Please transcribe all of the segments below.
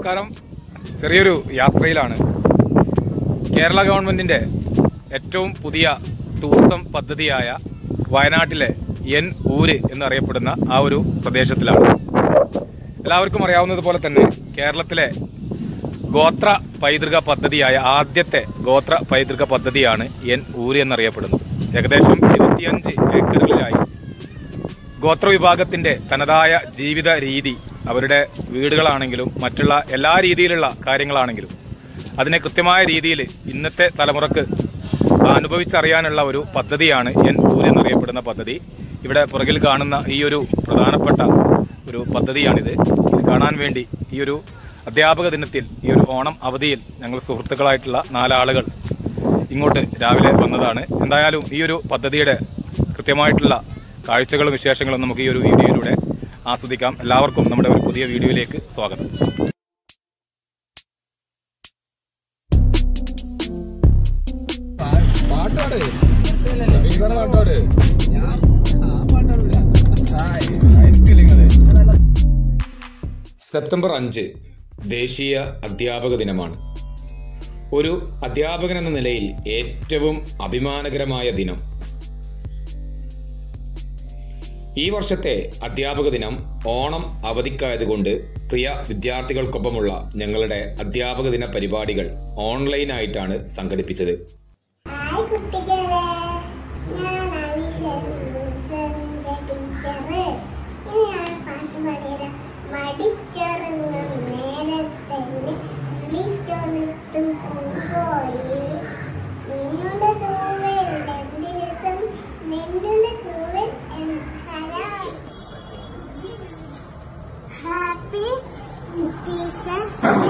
നമസ്കാരം ചെറിയൊരു യാത്രയിലാണ് കേരള ഗവൺമെൻറ്റിൻ്റെ ഏറ്റവും പുതിയ ടൂറിസം പദ്ധതിയായ വയനാട്ടിലെ എൻ ഊര് എന്നറിയപ്പെടുന്ന ആ ഒരു പ്രദേശത്തിലാണ് എല്ലാവർക്കും അറിയാവുന്നതുപോലെ തന്നെ കേരളത്തിലെ ഗോത്ര പൈതൃക പദ്ധതിയായ ആദ്യത്തെ ഗോത്ര പൈതൃക പദ്ധതിയാണ് എൻ ഊര് എന്നറിയപ്പെടുന്നത് ഏകദേശം ഇരുപത്തിയഞ്ച് ഏക്കറുകളിലായി ഗോത്ര വിഭാഗത്തിൻ്റെ തനതായ ജീവിത രീതി അവരുടെ വീടുകളാണെങ്കിലും മറ്റുള്ള എല്ലാ രീതിയിലുള്ള കാര്യങ്ങളാണെങ്കിലും അതിനെ കൃത്യമായ രീതിയിൽ ഇന്നത്തെ തലമുറക്ക് അനുഭവിച്ചറിയാനുള്ള ഒരു പദ്ധതിയാണ് എൻ ഊര് എന്നറിയപ്പെടുന്ന പദ്ധതി ഇവിടെ പുറകിൽ കാണുന്ന ഈ ഒരു പ്രധാനപ്പെട്ട ഒരു പദ്ധതിയാണിത് ഇത് കാണാൻ വേണ്ടി ഈ ഒരു അധ്യാപക ദിനത്തിൽ ഈ ഒരു ഓണം അവധിയിൽ ഞങ്ങൾ സുഹൃത്തുക്കളായിട്ടുള്ള നാലാളുകൾ ഇങ്ങോട്ട് രാവിലെ വന്നതാണ് എന്തായാലും ഈ ഒരു പദ്ധതിയുടെ കൃത്യമായിട്ടുള്ള കാഴ്ചകളും വിശേഷങ്ങളും നമുക്ക് ഈ ഒരു വീഡിയോയിലൂടെ ആസ്വദിക്കാം എല്ലാവർക്കും നമ്മുടെ ഒരു പുതിയ വീഡിയോയിലേക്ക് സ്വാഗതം പാട്ടാട് നവീകരണ പാട്ടാട് സെപ്റ്റംബർ അഞ്ച് ദേശീയ അധ്യാപക ദിനമാണ് ഒരു അധ്യാപകൻ എന്ന നിലയിൽ ഏറ്റവും അഭിമാനകരമായ ദിനം ഈ വർഷത്തെ അധ്യാപക ദിനം ഓണം അവധിക്കായതുകൊണ്ട് പ്രിയ വിദ്യാർത്ഥികൾക്കൊപ്പമുള്ള ഞങ്ങളുടെ അധ്യാപക ദിന പരിപാടികൾ ഓൺലൈനായിട്ടാണ് സംഘടിപ്പിച്ചത് ഹായ് കുട്ടികളെ ഞാനാണ് സെൻസറിന്റെ ടീച്ചറ് ഇനി ഞാൻ പാട്ട് പാടിയത് മടിച്ചെറുങ്ങും നേരത്തെ വിളിച്ചൊണർത്തും പൂങ്കോയിൽ നിന്നുടെ തൂവൽ രണ്ട് ദിവസം നിന്നുടെ തൂവൽ ഹാപ്പി ടീച്ചർ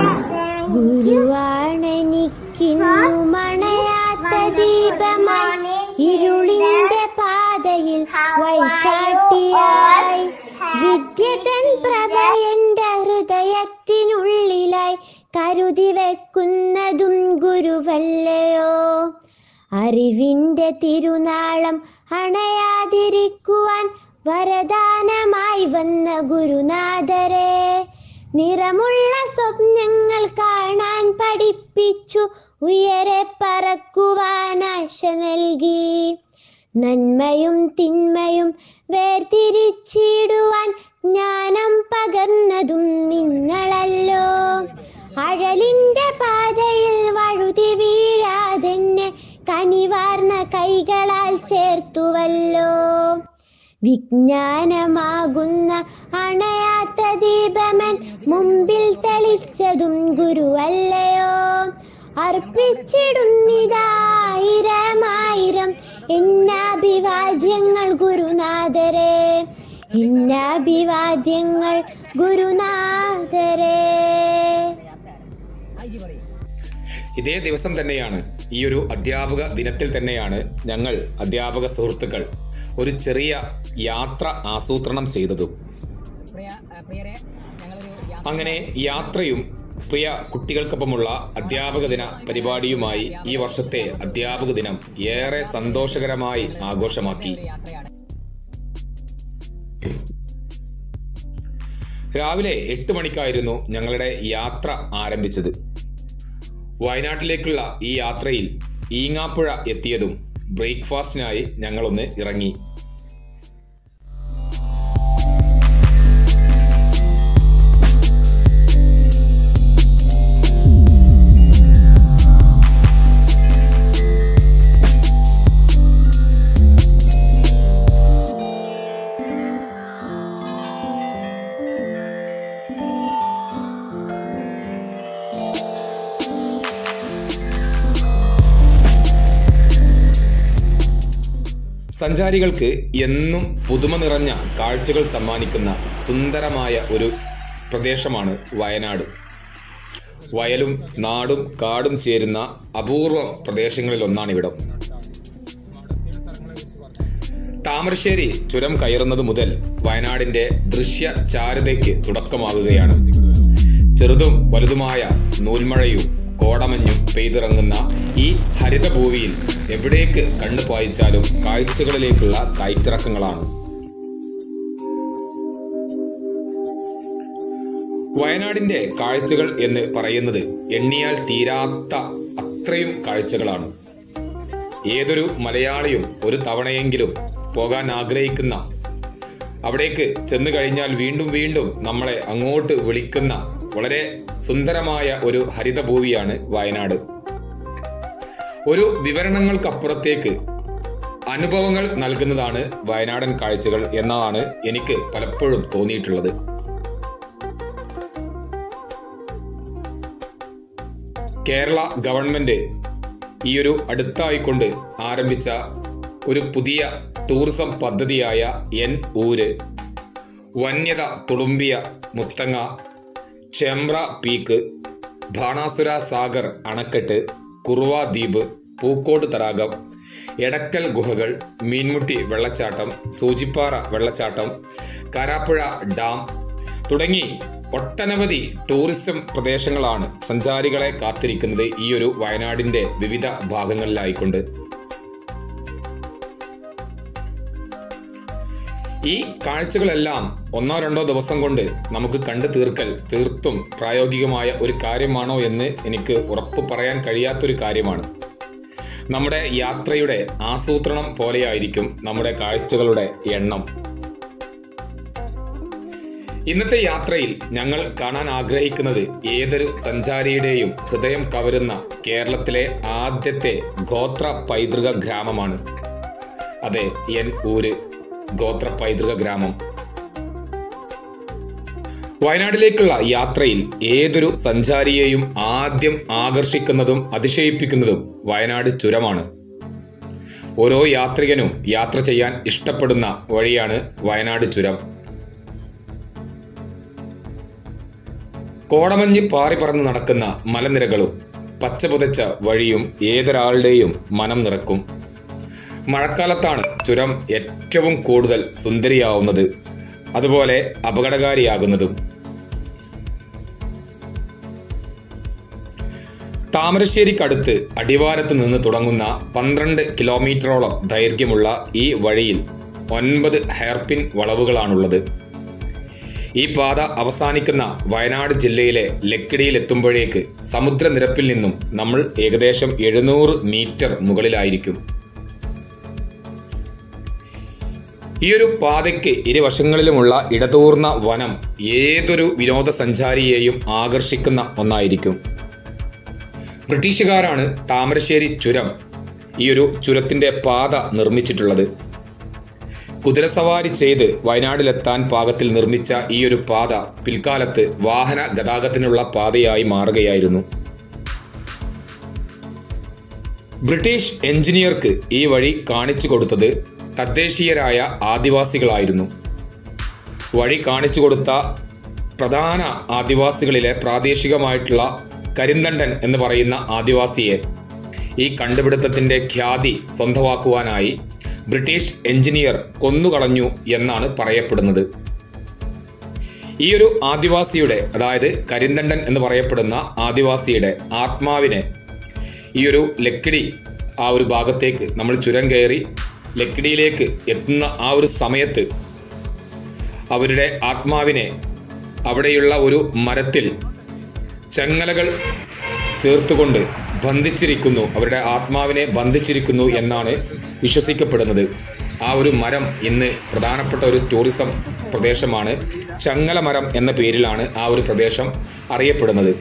ഗുരുവാണെനിക്കിന്നു മണയാത്ത ദീപമായി ഇരുളിന്റെ പാതയിൽ വൈകാട്ടിയായി വിദ്യതൻ പ്രഭ എന്റെ ഹൃദയത്തിനുള്ളിലായി കരുതി വെക്കുന്നതും ഗുരുവല്ലയോ അറിവിന്റെ തിരുനാളം അണയാതിരിക്കുവാൻ വരദാനമായി വന്ന ഗുരുനാഥരെ നിറമുള്ള സ്വപ്നങ്ങൾ കാണാൻ പഠിപ്പിച്ചു ഉയരെ പറക്കുവാൻ ആശ നൽകി നന്മയും തിന്മയും വേർതിരിച്ചിടുവാൻ ജ്ഞാനം പകർന്നതും നിങ്ങളല്ലോ അഴലിന്റെ പാതയിൽ വഴുതി വീഴാതെന്നെ കനിവാർന്ന കൈകളാൽ ചേർത്തുവല്ലോ വിജ്ഞാനമാകുന്ന അണയാത്ത ദീപമൻ മുമ്പിൽ തെളിച്ചതും ഗുരുവല്ലയോ അർപ്പിച്ചിടുന്നിതായിരമായിരം എന്നാഭിവാദ്യങ്ങൾ ഗുരുനാഥരെ എന്നാഭിവാദ്യങ്ങൾ ഗുരുനാഥരെ ഇതേ ദിവസം തന്നെയാണ് ഈ ഒരു അധ്യാപക ദിനത്തിൽ തന്നെയാണ് ഞങ്ങൾ അധ്യാപക സുഹൃത്തുക്കൾ ഒരു ചെറിയ യാത്ര ആസൂത്രണം ചെയ്തതും പ്രിയ പ്രിയരെ ഞങ്ങളൊരു യാത്ര അങ്ങനെ യാത്രയും പ്രിയ കുട്ടികൾക്കൊപ്പമുള്ള അധ്യാപക ദിന പരിപാടിയുമായി ഈ വർഷത്തെ അധ്യാപക ദിനം ഏറെ സന്തോഷകരമായി ആഘോഷമാക്കി യാത്രയാണ് രാവിലെ എട്ട് മണിക്കായിരുന്നു ഞങ്ങളുടെ യാത്ര ആരംഭിച്ചത് വയനാട്ടിലേക്കുള്ള ഈ യാത്രയിൽ ഈങ്ങാപ്പുഴ എത്തിയതും ബ്രേക്ക്ഫാസ്റ്റിനായി ഞങ്ങളൊന്ന് ഇറങ്ങി സഞ്ചാരികൾക്ക് എന്നും പുതുമ നിറഞ്ഞ കാഴ്ചകൾ സമ്മാനിക്കുന്ന സുന്ദരമായ ഒരു പ്രദേശമാണ് വയനാട് വയലും നാടും കാടും ചേരുന്ന അപൂർവ പ്രദേശങ്ങളിൽ ഒന്നാണിവിടം താമരശ്ശേരി ചുരം കയറുന്നത് മുതൽ വയനാടിന്റെ ദൃശ്യ ചാരുതയ്ക്ക് തുടക്കമാകുകയാണ് ചെറുതും വലുതുമായ നൂൽമഴയും കോടമഞ്ഞും പെയ്തിറങ്ങുന്ന ഈ ഹരിതഭൂമിയിൽ എവിടേക്ക് കണ്ണു പായിച്ചാലും കാഴ്ചകളിലേക്കുള്ള കയറ്റിറക്കങ്ങളാണ് വയനാടിന്റെ കാഴ്ചകൾ എന്ന് പറയുന്നത് എണ്ണിയാൽ തീരാത്ത അത്രയും കാഴ്ചകളാണ് ഏതൊരു മലയാളിയും ഒരു തവണയെങ്കിലും പോകാൻ ആഗ്രഹിക്കുന്ന അവിടേക്ക് ചെന്നു കഴിഞ്ഞാൽ വീണ്ടും വീണ്ടും നമ്മളെ അങ്ങോട്ട് വിളിക്കുന്ന വളരെ സുന്ദരമായ ഒരു ഹരിതഭൂമിയാണ് വയനാട് ഒരു വിവരണങ്ങൾക്കപ്പുറത്തേക്ക് അനുഭവങ്ങൾ നൽകുന്നതാണ് വയനാടൻ കാഴ്ചകൾ എന്നതാണ് എനിക്ക് പലപ്പോഴും തോന്നിയിട്ടുള്ളത് കേരള ഗവൺമെന്റ് ഈ ഒരു അടുത്തായിക്കൊണ്ട് ആരംഭിച്ച ഒരു പുതിയ ടൂറിസം പദ്ധതിയായ എൻ ഊര് വന്യത തുളുമ്പിയ മുത്തങ്ങ ചെമ്പ്ര പീക്ക് ബാണാസുര സാഗർ അണക്കെട്ട് കുറുവ ദ്വീപ് പൂക്കോട് തടാകം എടക്കൽ ഗുഹകൾ മീൻമുട്ടി വെള്ളച്ചാട്ടം സൂചിപ്പാറ വെള്ളച്ചാട്ടം കാരാപ്പുഴ ഡാം തുടങ്ങി ഒട്ടനവധി ടൂറിസം പ്രദേശങ്ങളാണ് സഞ്ചാരികളെ കാത്തിരിക്കുന്നത് ഈ ഒരു വയനാടിന്റെ വിവിധ ഭാഗങ്ങളിലായിക്കൊണ്ട് ഈ കാഴ്ചകളെല്ലാം ഒന്നോ രണ്ടോ ദിവസം കൊണ്ട് നമുക്ക് കണ്ടു തീർക്കൽ തീർത്തും പ്രായോഗികമായ ഒരു കാര്യമാണോ എന്ന് എനിക്ക് ഉറപ്പ് പറയാൻ കഴിയാത്തൊരു കാര്യമാണ് നമ്മുടെ യാത്രയുടെ ആസൂത്രണം പോലെയായിരിക്കും നമ്മുടെ കാഴ്ചകളുടെ എണ്ണം ഇന്നത്തെ യാത്രയിൽ ഞങ്ങൾ കാണാൻ ആഗ്രഹിക്കുന്നത് ഏതൊരു സഞ്ചാരിയുടെയും ഹൃദയം കവരുന്ന കേരളത്തിലെ ആദ്യത്തെ ഗോത്ര പൈതൃക ഗ്രാമമാണ് അതെ എൻ ഊര് ഗോത്ര പൈതൃക ഗ്രാമം വയനാട്ടിലേക്കുള്ള യാത്രയിൽ ഏതൊരു സഞ്ചാരിയെയും ആദ്യം ആകർഷിക്കുന്നതും അതിശയിപ്പിക്കുന്നതും വയനാട് ചുരമാണ് ഓരോ യാത്രികനും യാത്ര ചെയ്യാൻ ഇഷ്ടപ്പെടുന്ന വഴിയാണ് വയനാട് ചുരം കോടമഞ്ഞ് പാറി പറന്ന് നടക്കുന്ന മലനിരകളും പച്ചപുതച്ച വഴിയും ഏതൊരാളുടെയും മനം നിറക്കും മഴക്കാലത്താണ് ചുരം ഏറ്റവും കൂടുതൽ സുന്ദരിയാവുന്നത് അതുപോലെ അപകടകാരിയാകുന്നതും താമരശ്ശേരിക്കടുത്ത് അടിവാരത്ത് നിന്ന് തുടങ്ങുന്ന പന്ത്രണ്ട് കിലോമീറ്ററോളം ദൈർഘ്യമുള്ള ഈ വഴിയിൽ ഒൻപത് ഹെയർപിൻ വളവുകളാണുള്ളത് ഈ പാത അവസാനിക്കുന്ന വയനാട് ജില്ലയിലെ ലക്കിടിയിൽ എത്തുമ്പോഴേക്ക് സമുദ്രനിരപ്പിൽ നിന്നും നമ്മൾ ഏകദേശം എഴുന്നൂറ് മീറ്റർ മുകളിലായിരിക്കും ഈ ഒരു പാതയ്ക്ക് ഇരുവശങ്ങളിലുമുള്ള ഇടതൂർന്ന വനം ഏതൊരു വിനോദസഞ്ചാരിയെയും ആകർഷിക്കുന്ന ഒന്നായിരിക്കും ബ്രിട്ടീഷുകാരാണ് താമരശ്ശേരി ചുരം ഈ ഒരു ചുരത്തിന്റെ പാത നിർമ്മിച്ചിട്ടുള്ളത് കുതിരസവാരി ചെയ്ത് വയനാട്ടിലെത്താൻ പാകത്തിൽ നിർമ്മിച്ച ഈ ഒരു പാത പിൽക്കാലത്ത് വാഹന ഗതാഗതത്തിനുള്ള പാതയായി മാറുകയായിരുന്നു ബ്രിട്ടീഷ് എഞ്ചിനീയർക്ക് ഈ വഴി കാണിച്ചു കൊടുത്തത് തദ്ദേശീയരായ ആദിവാസികളായിരുന്നു വഴി കാണിച്ചു കൊടുത്ത പ്രധാന ആദിവാസികളിലെ പ്രാദേശികമായിട്ടുള്ള കരിന്തണ്ടൻ എന്ന് പറയുന്ന ആദിവാസിയെ ഈ കണ്ടുപിടുത്തത്തിന്റെ ഖ്യാതി സ്വന്തമാക്കുവാനായി ബ്രിട്ടീഷ് എഞ്ചിനീയർ കൊന്നുകളഞ്ഞു എന്നാണ് പറയപ്പെടുന്നത് ഈ ഒരു ആദിവാസിയുടെ അതായത് കരിന്തണ്ടൻ എന്ന് പറയപ്പെടുന്ന ആദിവാസിയുടെ ആത്മാവിനെ ഈ ഒരു ലക്കിടി ആ ഒരു ഭാഗത്തേക്ക് നമ്മൾ ചുരം കയറി ലക്കിടിയിലേക്ക് എത്തുന്ന ആ ഒരു സമയത്ത് അവരുടെ ആത്മാവിനെ അവിടെയുള്ള ഒരു മരത്തിൽ ചങ്ങലകൾ ചേർത്തുകൊണ്ട് ബന്ധിച്ചിരിക്കുന്നു അവരുടെ ആത്മാവിനെ ബന്ധിച്ചിരിക്കുന്നു എന്നാണ് വിശ്വസിക്കപ്പെടുന്നത് ആ ഒരു മരം ഇന്ന് പ്രധാനപ്പെട്ട ഒരു ടൂറിസം പ്രദേശമാണ് ചങ്ങല മരം എന്ന പേരിലാണ് ആ ഒരു പ്രദേശം അറിയപ്പെടുന്നത്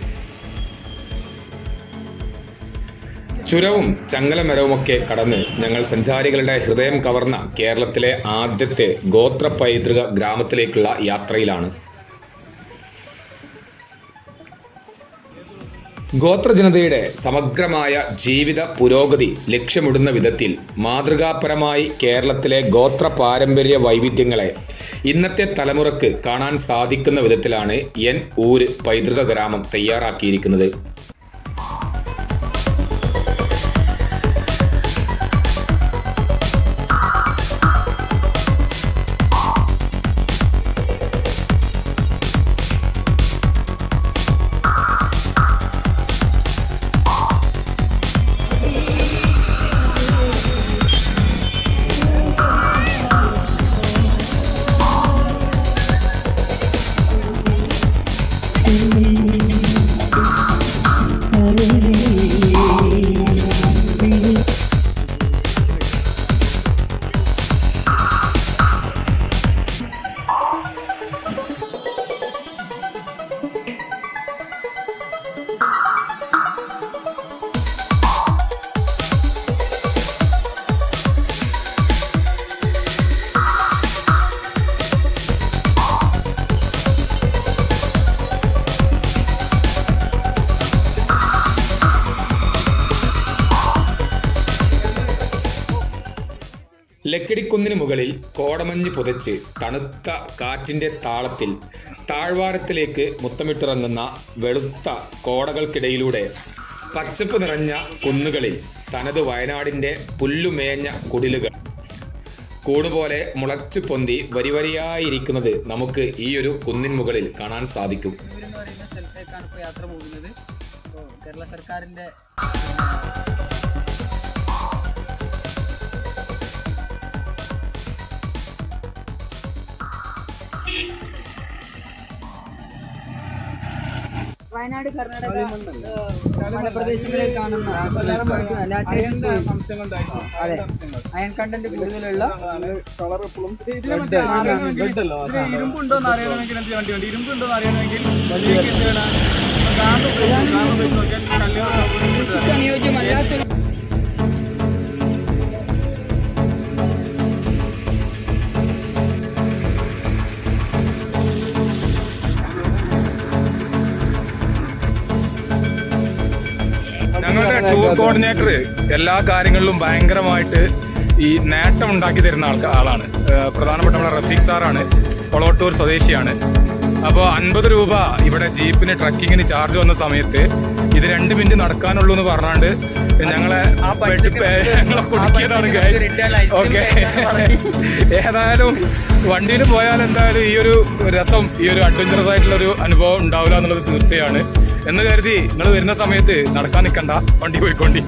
ചുരവും ചങ്ങലമരവുമൊക്കെ കടന്ന് ഞങ്ങൾ സഞ്ചാരികളുടെ ഹൃദയം കവർന്ന കേരളത്തിലെ ആദ്യത്തെ ഗോത്ര പൈതൃക ഗ്രാമത്തിലേക്കുള്ള യാത്രയിലാണ് ഗോത്രജനതയുടെ സമഗ്രമായ ജീവിത പുരോഗതി ലക്ഷ്യമിടുന്ന വിധത്തിൽ മാതൃകാപരമായി കേരളത്തിലെ ഗോത്ര പാരമ്പര്യ വൈവിധ്യങ്ങളെ ഇന്നത്തെ തലമുറക്ക് കാണാൻ സാധിക്കുന്ന വിധത്തിലാണ് എൻ ഊര് പൈതൃക ഗ്രാമം തയ്യാറാക്കിയിരിക്കുന്നത് ലക്കിടിക്കുന്നിന് മുകളിൽ കോടമഞ്ഞ് പുതച്ച് തണുത്ത കാറ്റിന്റെ താളത്തിൽ താഴ്വാരത്തിലേക്ക് മുത്തമിട്ടിറങ്ങുന്ന വെളുത്ത കോടകൾക്കിടയിലൂടെ പച്ചപ്പ് നിറഞ്ഞ കുന്നുകളിൽ തനത് വയനാടിന്റെ പുല്ലുമേഞ്ഞ കുടിലുകൾ കൂടുപോലെ മുളച്ചു പൊന്തി വരിവരിയായിരിക്കുന്നത് നമുക്ക് ഈ ഒരു കുന്നിൻ മുകളിൽ കാണാൻ സാധിക്കും എന്ന് പറയുന്ന സ്ഥലത്തേക്കാണ് ഇപ്പോൾ യാത്ര പോകുന്നത് അപ്പോൾ കേരള സർക്കാരിൻ്റെ വയനാട് കർണാടക ഏഹ്, മലപ്രദേശങ്ങളിൽ കാണുന്ന ലാറ്ററേറ്റ് അതെ അയൺ കണ്ടന്റ് കൂടുതലുള്ള ഇരുമ്പുണ്ടോ എന്ന് അറിയണമെങ്കിൽ എന്ത് വേണ്ടി വേണ്ടി ഇരുമ്പുണ്ടോ എന്ന് അറിയണമെങ്കിൽ ഇതിലേക്ക് എന്ത് വേണം? ഗാന്ധ് ഉപയോഗിച്ച് ഗാന്ധ് ഉപയോഗിച്ച് നോക്കിയാൽ കല്ലുകൾ കൃഷിക്ക് അനുയോജ്യമല്ലാത്തൊരു ഞങ്ങളുടെ ടൂർ കോർഡിനേറ്റർ എല്ലാ കാര്യങ്ങളിലും ഭയങ്കരമായിട്ട് ഈ നേട്ടം ഉണ്ടാക്കി തരുന്ന ആൾക്ക് ആളാണ് ഏഹ് പ്രധാനപ്പെട്ട നമ്മുടെ റഫീഖ് സാറാണ് കൊളോട്ടൂർ സ്വദേശിയാണ് അപ്പോൾ അൻപത് രൂപ ഇവിടെ ജീപ്പിന് ട്രക്കിങ്ങിന് ചാർജ് വന്ന സമയത്ത് ഇത് രണ്ട് മിനിറ്റ് നടക്കാനുള്ളൂ എന്ന് പറഞ്ഞാണ്ട് ഞങ്ങളെ പെട്ട് പേ- ഞങ്ങളെ കുടുക്കിയതാണ് ഓക്കെ ഏതായാലും വണ്ടിയിൽ പോയാൽ എന്തായാലും ഈ ഒരു രസം ഈ ഒരു അഡ്വഞ്ചറസ് ആയിട്ടുള്ള ഒരു അനുഭവം ഉണ്ടാവില്ല എന്നുള്ളത് തീർച്ചയാണ് എന്ന് കരുതി നിങ്ങൾ വരുന്ന സമയത്ത് നടക്കാൻ നിൽക്കണ്ട വണ്ടി പോയിക്കൊണ്ടി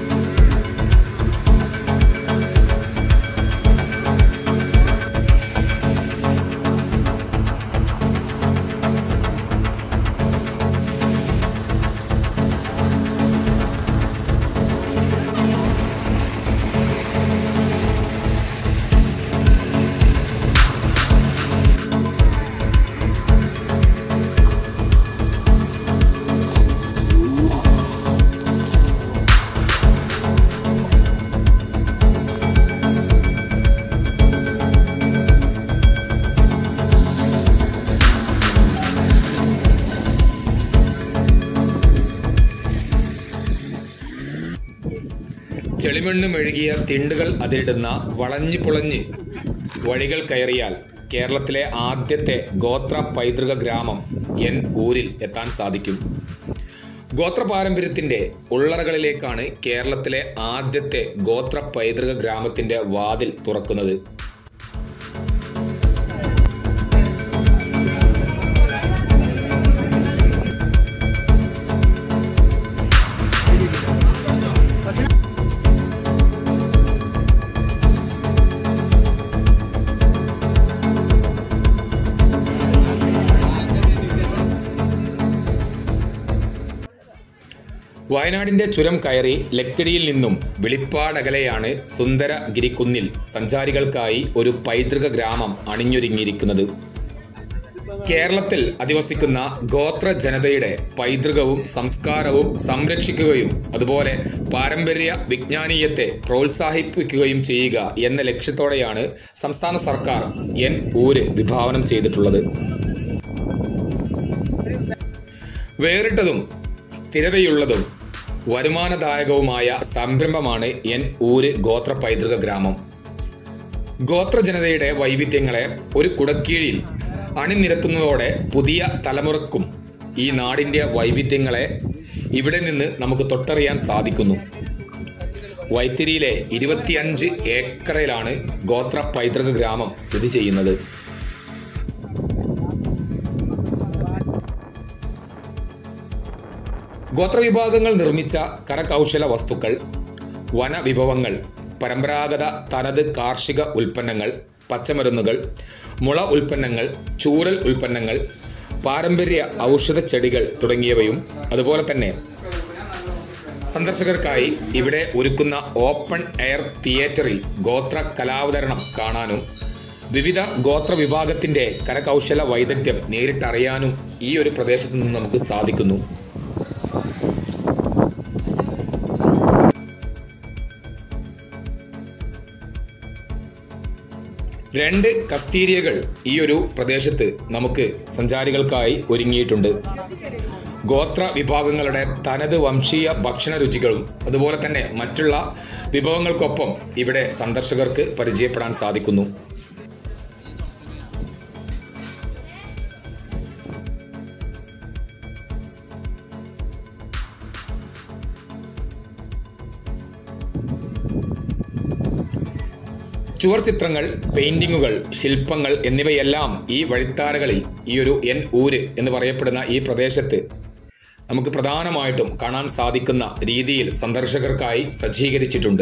ചെളിമണ്ണ് മെഴുകിയ തിണ്ടുകൾ അതിരിടുന്ന വളഞ്ഞു പുളഞ്ഞ് വഴികൾ കയറിയാൽ കേരളത്തിലെ ആദ്യത്തെ ഗോത്ര പൈതൃക ഗ്രാമം എൻ ഊരിൽ എത്താൻ സാധിക്കും ഗോത്ര പാരമ്പര്യത്തിന്റെ ഉള്ളറകളിലേക്കാണ് കേരളത്തിലെ ആദ്യത്തെ ഗോത്ര പൈതൃക ഗ്രാമത്തിന്റെ വാതിൽ തുറക്കുന്നത് വയനാടിന്റെ ചുരം കയറി ലക്കിടിയിൽ നിന്നും വെളിപ്പാടകലെയാണ് സുന്ദര ഗിരിക്കുന്നിൽ സഞ്ചാരികൾക്കായി ഒരു പൈതൃക ഗ്രാമം അണിഞ്ഞൊരുങ്ങിയിരിക്കുന്നത് കേരളത്തിൽ അധിവസിക്കുന്ന ഗോത്ര ജനതയുടെ പൈതൃകവും സംസ്കാരവും സംരക്ഷിക്കുകയും അതുപോലെ പാരമ്പര്യ വിജ്ഞാനീയത്തെ പ്രോത്സാഹിപ്പിക്കുകയും ചെയ്യുക എന്ന ലക്ഷ്യത്തോടെയാണ് സംസ്ഥാന സർക്കാർ എൻ ഊര് വിഭാവനം ചെയ്തിട്ടുള്ളത് വേറിട്ടതും സ്ഥിരതയുള്ളതും വരുമാനദായകവുമായ സംരംഭമാണ് എൻ ഊര് ഗോത്ര പൈതൃക ഗ്രാമം ഗോത്ര ജനതയുടെ വൈവിധ്യങ്ങളെ ഒരു കുടക്കീഴിൽ അണിനിരത്തുന്നതോടെ പുതിയ തലമുറക്കും ഈ നാടിന്റെ വൈവിധ്യങ്ങളെ ഇവിടെ നിന്ന് നമുക്ക് തൊട്ടറിയാൻ സാധിക്കുന്നു വൈത്തിരിയിലെ ഇരുപത്തിയഞ്ച് ഏക്കറിലാണ് ഗോത്ര പൈതൃക ഗ്രാമം സ്ഥിതി ചെയ്യുന്നത് ഗോത്രവിഭാഗങ്ങൾ നിർമ്മിച്ച കരകൗശല വസ്തുക്കൾ വനവിഭവങ്ങൾ പരമ്പരാഗത തനത് കാർഷിക ഉൽപ്പന്നങ്ങൾ പച്ചമരുന്നുകൾ മുള ഉൽപ്പന്നങ്ങൾ ചൂരൽ ഉൽപ്പന്നങ്ങൾ പാരമ്പര്യ ഔഷധ ചെടികൾ തുടങ്ങിയവയും അതുപോലെ തന്നെ സന്ദർശകർക്കായി ഇവിടെ ഒരുക്കുന്ന ഓപ്പൺ എയർ തിയേറ്ററിൽ ഗോത്ര കലാവതരണം കാണാനും വിവിധ ഗോത്ര വിഭാഗത്തിന്റെ കരകൗശല വൈദഗ്ധ്യം നേരിട്ടറിയാനും ഈ ഒരു പ്രദേശത്ത് നിന്ന് നമുക്ക് സാധിക്കുന്നു രണ്ട് കഫ്തീരിയകൾ ഈ ഒരു പ്രദേശത്ത് നമുക്ക് സഞ്ചാരികൾക്കായി ഒരുങ്ങിയിട്ടുണ്ട് ഗോത്ര വിഭാഗങ്ങളുടെ തനത് വംശീയ ഭക്ഷണ രുചികളും അതുപോലെ തന്നെ മറ്റുള്ള വിഭവങ്ങൾക്കൊപ്പം ഇവിടെ സന്ദർശകർക്ക് പരിചയപ്പെടാൻ സാധിക്കുന്നു ചുവർ ചിത്രങ്ങൾ പെയിന്റിങ്ങുകൾ ശില്പങ്ങൾ എന്നിവയെല്ലാം ഈ വഴിത്താരകളിൽ ഈ ഒരു എൻ ഊര് എന്ന് പറയപ്പെടുന്ന ഈ പ്രദേശത്ത് നമുക്ക് പ്രധാനമായിട്ടും കാണാൻ സാധിക്കുന്ന രീതിയിൽ സന്ദർശകർക്കായി സജ്ജീകരിച്ചിട്ടുണ്ട്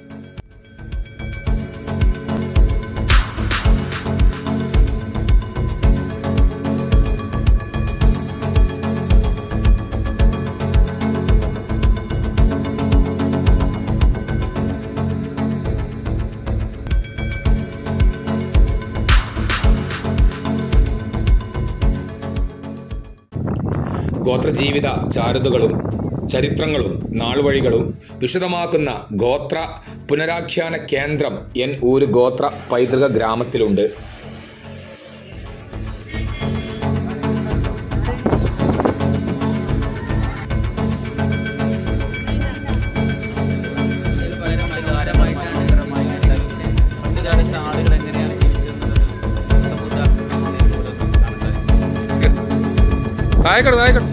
ഗോത്രജീവിത ചാരുതകളും ചരിത്രങ്ങളും നാൾവഴികളും വിശദമാക്കുന്ന ഗോത്ര പുനരാഖ്യാന കേന്ദ്രം എൻ ഊര് ഗോത്ര പൈതൃക ഗ്രാമത്തിലുണ്ട് ഇതിൽ വളരെ മലതാരമായിട്ടാണ് നിറമായി ഉണ്ടായിരുന്നത് പണ്ട് കാലത്ത് ആളുകൾ എങ്ങനെയാണ് ജീവിച്ചിരുന്നത് സമൂഹ കാണാൻ സാധിക്കും വായിക്കട്ടെ വായിക്കട്ടെ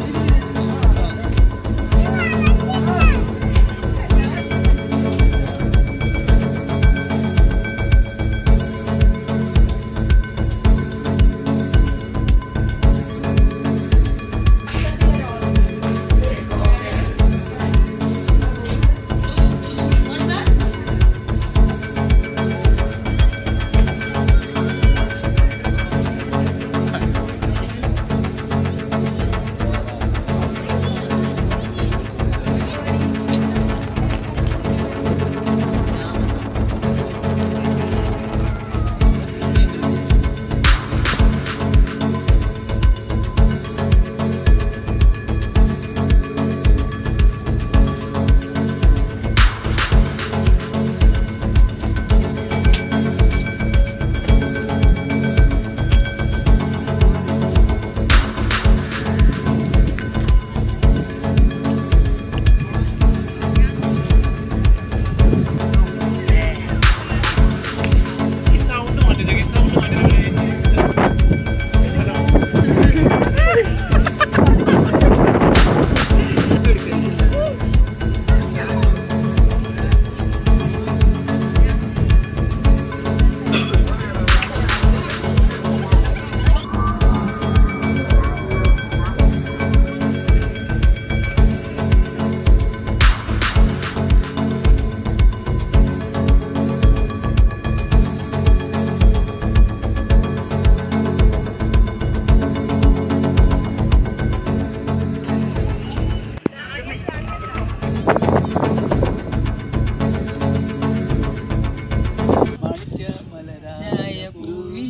മലരായ ഭൂവി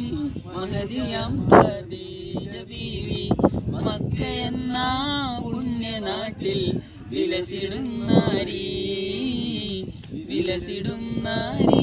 മഹതിയാം ഖദീജ ബീവി മക്ക എന്ന പുണ്യനാട്ടിൽ വിലസിടുന്നാരി വിലസിടുന്നാരി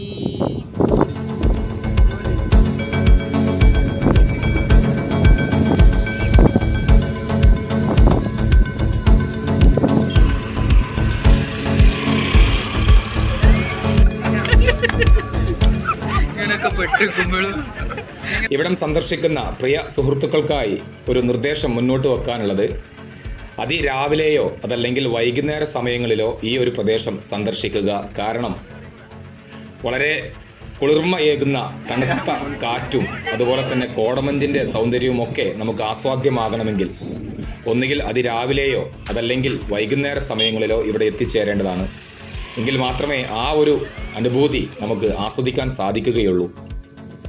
ഇങ്ങനൊക്കെ പെട്ടിരിക്കുമ്പോഴും ഇവിടം സന്ദർശിക്കുന്ന പ്രിയ സുഹൃത്തുക്കൾക്കായി ഒരു നിർദ്ദേശം മുന്നോട്ട് വെക്കാനുള്ളത് അതിരാവിലെയോ അതല്ലെങ്കിൽ വൈകുന്നേര സമയങ്ങളിലോ ഈ ഒരു പ്രദേശം സന്ദർശിക്കുക കാരണം വളരെ കുളിർമയേകുന്ന തണുത്ത കാറ്റും അതുപോലെ തന്നെ കോടമഞ്ചിന്റെ സൗന്ദര്യവും ഒക്കെ നമുക്ക് ആസ്വാദ്യമാകണമെങ്കിൽ ഒന്നുകിൽ അതിരാവിലെയോ അതല്ലെങ്കിൽ വൈകുന്നേര സമയങ്ങളിലോ ഇവിടെ എത്തിച്ചേരേണ്ടതാണ് എങ്കിൽ മാത്രമേ ആ ഒരു അനുഭൂതി നമുക്ക് ആസ്വദിക്കാൻ സാധിക്കുകയുള്ളൂ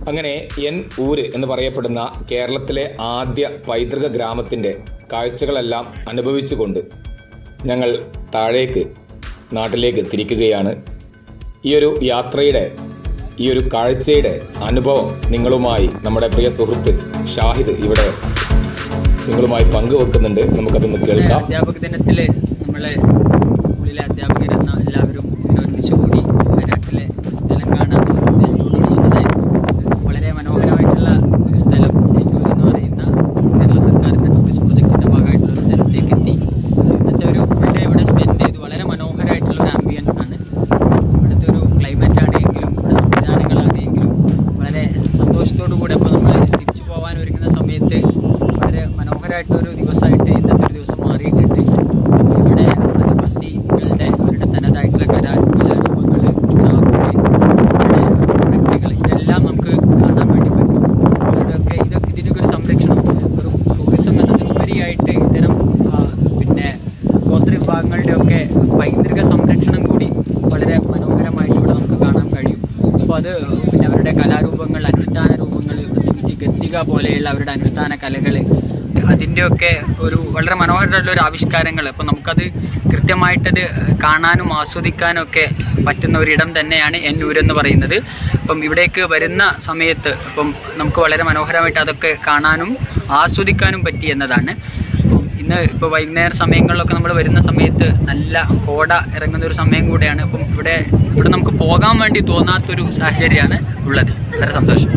അങ്ങനെ എൻ ഊര് എന്ന് പറയപ്പെടുന്ന കേരളത്തിലെ ആദ്യ പൈതൃക ഗ്രാമത്തിൻ്റെ കാഴ്ചകളെല്ലാം അനുഭവിച്ചുകൊണ്ട് ഞങ്ങൾ താഴേക്ക് നാട്ടിലേക്ക് തിരിക്കുകയാണ് ഈ ഒരു യാത്രയുടെ ഈ ഒരു കാഴ്ചയുടെ അനുഭവം നിങ്ങളുമായി നമ്മുടെ പ്രിയ സുഹൃത്ത് ഷാഹിദ് ഇവിടെ നിങ്ങളുമായി പങ്കുവെക്കുന്നുണ്ട് നമുക്കതൊന്ന് കേൾക്കാം അധ്യാപക ദിനത്തിൽ നമ്മളെ സ്കൂളിലെ അധ്യാപകരെന്ന എല്ലാവരും ഇങ്ങനെ ഒരുമിച്ച് കൂടി വയനാട്ടിലെ സ്ഥലം കാണാൻ ഉദ്ദേശത്തോടുകൂടി വന്നതായിരുന്നു വളരെ മനോഹരമായിട്ടുള്ള ഒരു സ്ഥലം എന്നൂർ എന്ന് പറയുന്ന കേരള സർക്കാരിൻ്റെ ടൂറിസം പ്രൊജക്റ്റിൻ്റെ ഭാഗമായിട്ടുള്ള ഒരു സ്ഥലത്തേക്ക് എത്തി ഇന്നത്തെ ഒരു ഫുൾ ഡേ ഇവിടെ സ്പെൻഡ് ചെയ്തു വളരെ മനോഹരമായിട്ടുള്ള ഒരു ആംബിയൻസ് ആണ് ഇവിടുത്തെ ഒരു ക്ലൈമറ്റ് ആണെങ്കിലും ഇവിടെ സംവിധാനങ്ങളാണെങ്കിലും വളരെ സന്തോഷത്തോടു കൂടെ ഇപ്പോൾ നമ്മൾ തിരിച്ചു പോകാൻ ഒരുങ്ങുന്ന സമയത്ത് വളരെ മനോഹരമായിട്ടൊരു ദിവസമായിട്ട് ഇന്നത്തെ ഒരു ദിവസം മാറിയിട്ടുണ്ട് ഇവിടെ ആദിവാസികളുടെ അവരുടെ തനതായിട്ടുള്ള കലാ കലാരൂപങ്ങൾ പ്രൊഡക്റ്റുകൾ ഇതെല്ലാം നമുക്ക് കാണാൻ വേണ്ടി പറ്റും അവരുടെയൊക്കെ ഇതൊക്കെ ഇതിനൊക്കെ ഒരു സംരക്ഷണം ഒരു ടൂറിസം എന്നതിനുപരിയായിട്ട് ഇത്തരം ആ, പിന്നെ ഗോത്ര വിഭാഗങ്ങളുടെയൊക്കെ പൈതൃക സംരക്ഷണം കൂടി വളരെ മനോഹരമായിട്ട് ഇവിടെ നമുക്ക് കാണാൻ കഴിയും അപ്പോൾ അത് പിന്നെ അവരുടെ കലാരൂപങ്ങൾ അനുഷ്ഠാന രൂപങ്ങൾ പ്രത്യേകിച്ച് ഗദ്ദിക പോലെയുള്ള അവരുടെ അനുഷ്ഠാന കലകൾ അതിൻ്റെയൊക്കെ ഒരു വളരെ മനോഹരമായിട്ടുള്ള ഒരു ആവിഷ്കാരങ്ങൾ അപ്പോൾ നമുക്കത് കൃത്യമായിട്ടത് കാണാനും ആസ്വദിക്കാനും ഒക്കെ പറ്റുന്ന ഒരിടം തന്നെയാണ് എന്നൂർ എന്ന് പറയുന്നത് അപ്പം ഇവിടേക്ക് വരുന്ന സമയത്ത് അപ്പം നമുക്ക് വളരെ മനോഹരമായിട്ട് അതൊക്കെ കാണാനും ആസ്വദിക്കാനും പറ്റി എന്നതാണ് അപ്പം ഇന്ന് ഇപ്പോൾ വൈകുന്നേര സമയങ്ങളിലൊക്കെ നമ്മൾ വരുന്ന സമയത്ത് നല്ല കോട ഇറങ്ങുന്ന ഒരു സമയം കൂടെയാണ് അപ്പം ഇവിടെ ഇവിടെ നമുക്ക് പോകാൻ വേണ്ടി തോന്നാത്തൊരു സാഹചര്യമാണ് ഉള്ളത് വളരെ സന്തോഷം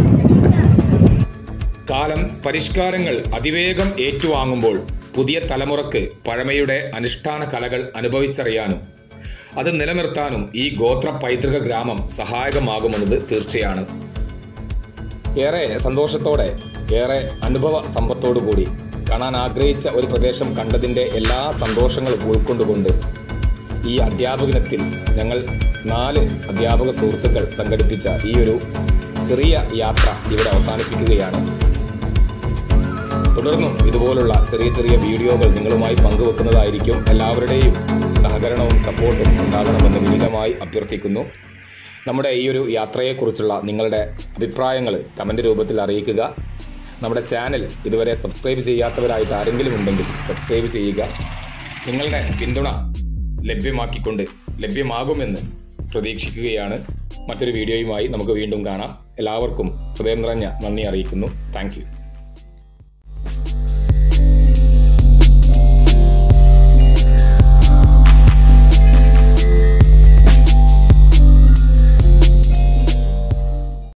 കാലം പരിഷ്കാരങ്ങൾ അതിവേഗം ഏറ്റുവാങ്ങുമ്പോൾ പുതിയ തലമുറക്ക് പഴമയുടെ അനുഷ്ഠാന കലകൾ അനുഭവിച്ചറിയാനും അത് നിലനിർത്താനും ഈ ഗോത്ര പൈതൃക ഗ്രാമം സഹായകമാകുമെന്നത് തീർച്ചയാണ് ഏറെ സന്തോഷത്തോടെ ഏറെ അനുഭവ സമ്പത്തോടു കൂടി കാണാൻ ആഗ്രഹിച്ച ഒരു പ്രദേശം കണ്ടതിൻ്റെ എല്ലാ സന്തോഷങ്ങളും ഉൾക്കൊണ്ടുകൊണ്ട് ഈ അധ്യാപകനത്തിൽ ഞങ്ങൾ നാല് അധ്യാപക സുഹൃത്തുക്കൾ സംഘടിപ്പിച്ച ഈ ഒരു ചെറിയ യാത്ര ഇവിടെ അവസാനിപ്പിക്കുകയാണ് തുടർന്നും ഇതുപോലുള്ള ചെറിയ ചെറിയ വീഡിയോകൾ നിങ്ങളുമായി പങ്കുവെക്കുന്നതായിരിക്കും എല്ലാവരുടെയും സഹകരണവും സപ്പോർട്ടും ഉണ്ടാകണമെന്ന് വിനീതമായി അഭ്യർത്ഥിക്കുന്നു നമ്മുടെ ഈ ഒരു യാത്രയെക്കുറിച്ചുള്ള നിങ്ങളുടെ അഭിപ്രായങ്ങൾ കമൻ്റ് രൂപത്തിൽ അറിയിക്കുക നമ്മുടെ ചാനൽ ഇതുവരെ സബ്സ്ക്രൈബ് ചെയ്യാത്തവരായിട്ട് ആരെങ്കിലും ഉണ്ടെങ്കിൽ സബ്സ്ക്രൈബ് ചെയ്യുക നിങ്ങളുടെ പിന്തുണ ലഭ്യമാക്കിക്കൊണ്ട് ലഭ്യമാകുമെന്ന് പ്രതീക്ഷിക്കുകയാണ് മറ്റൊരു വീഡിയോയുമായി നമുക്ക് വീണ്ടും കാണാം എല്ലാവർക്കും ഹൃദയം നിറഞ്ഞ നന്ദി അറിയിക്കുന്നു താങ്ക്